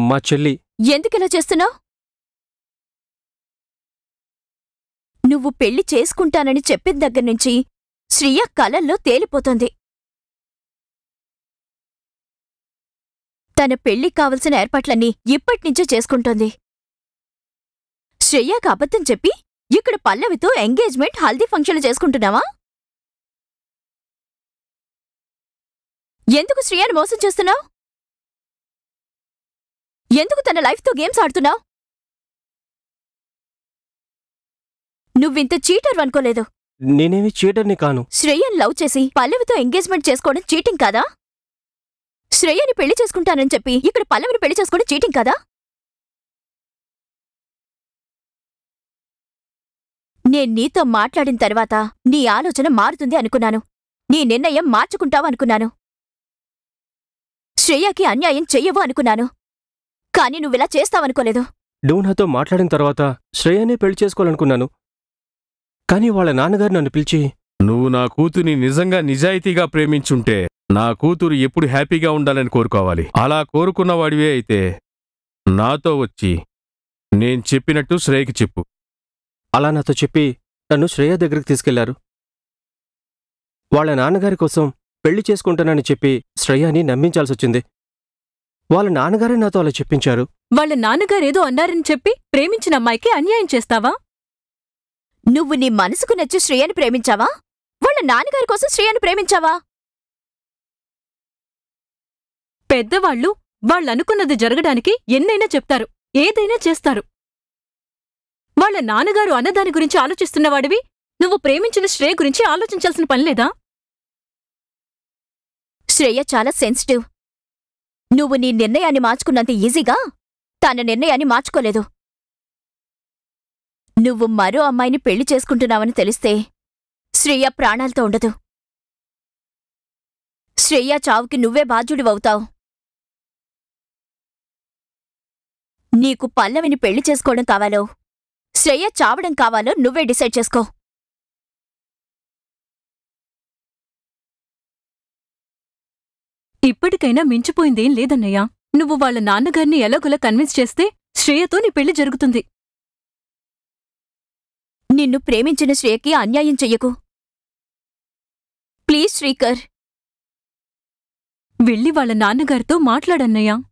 మా చెల్లి ఎందుకిలా చేస్తున్నావు నువ్వు పెళ్లి చేసుకుంటానని చెప్పిన దగ్గర్నుంచి శ్రియ కలల్లో తేలిపోతోంది తన పెళ్లికి కావలసిన ఏర్పాట్లన్నీ ఇప్పటినుంచే చేసుకుంటోంది శ్రేయకు అబద్ధం చెప్పి ఇక్కడ పల్లవితో ఎంగేజ్మెంట్ హల్దీ ఫంక్షన్లు చేసుకుంటున్నావా ఎందుకు శ్రేయను మోసం చేస్తున్నావు ఎందుకు తన లైఫ్తో గేమ్స్ ఆడుతున్నావు నువ్వింత చీటర్ అనుకోలేదు నేనేమి చీటర్ని కాను శ్రేయన్ లవ్ చేసి పల్లవితో ఎంగేజ్మెంట్ చేసుకోవడం చీటింగ్ కాదా శ్రేయని పెళ్లి చేసుకుంటానని చెప్పి ఇక్కడ పల్లవిని పెళ్లి చేసుకోవడం చీటింగ్ కాదా నేను నీతో మాట్లాడిన తర్వాత నీ ఆలోచన మారుతుంది అనుకున్నాను నీ నిర్ణయం మార్చుకుంటావు అనుకున్నాను శ్రేయకి అన్యాయం చెయ్యవు అనుకున్నాను కాని నువ్విలా చేస్తావనుకోలేదు నువ్వు నాతో మాట్లాడిన తర్వాత శ్రేయనే పెళ్లి చేసుకోవాలనుకున్నాను కానీ వాళ్ళ నాన్నగారు నన్ను పిలిచి నువ్వు నా కూతుని నిజంగా నిజాయితీగా ప్రేమించుంటే నా కూతురు ఎప్పుడు హ్యాపీగా ఉండాలని కోరుకోవాలి అలా కోరుకున్నవాడివే అయితే నాతో వచ్చి నేను చెప్పినట్టు శ్రేయకి చెప్పు అలా నాతో చెప్పి నన్ను శ్రేయ దగ్గరికి తీసుకెళ్లారు వాళ్ళ నాన్నగారి కోసం పెళ్లి చేసుకుంటానని చెప్పి శ్రేయాని నమ్మించాల్సొచ్చింది వాళ్ళ నాన్నగారే నాతో అలా చెప్పించారు వాళ్ళ నాన్నగారేదో అన్నారని చెప్పి ప్రేమించిన అమ్మాయికి అన్యాయం చేస్తావా నువ్వు నీ మనసుకు నచ్చి శ్రేయని ప్రేమించావా వాళ్ళ నాన్నగారి కోసం శ్రేయని ప్రేమించావా పెద్దవాళ్ళు వాళ్ళనుకున్నది జరగడానికి ఎన్నైనా చెప్తారు ఏదైనా చేస్తారు వాళ్ళ నాన్నగారు అన్నదాని గురించి ఆలోచిస్తున్నవాడివి నువ్వు ప్రేమించిన శ్రేయ గురించి ఆలోచించాల్సిన పనిలేదా శ్రేయ చాలా సెన్సిటివ్ నువ్వు నీ నిర్ణయాన్ని మార్చుకున్నంత ఈజీగా తన నిర్ణయాన్ని మార్చుకోలేదు నువ్వు మరో అమ్మాయిని పెళ్లి చేసుకుంటున్నావని తెలిస్తే శ్రేయ ప్రాణాలతో ఉండదు శ్రేయ చావుకి నువ్వే బాధ్యుడివవుతావు నీకు పల్లవిని పెళ్లి చేసుకోవడం కావాలో శ్రేయ చావడం కావాలో నువ్వే డిసైడ్ చేసుకో ఇప్పటికైనా మించిపోయిందేం లేదన్నయ్యా నువ్వు వాళ్ళ నాన్నగారిని ఎలాగోలా కన్విన్స్ చేస్తే శ్రేయతో నీ పెళ్లి జరుగుతుంది నిన్ను ప్రేమించిన శ్రేయకి అన్యాయం చెయ్యకు ప్లీజ్ శ్రీకర్ వెళ్ళి వాళ్ళ నాన్నగారితో మాట్లాడన్నయ్యా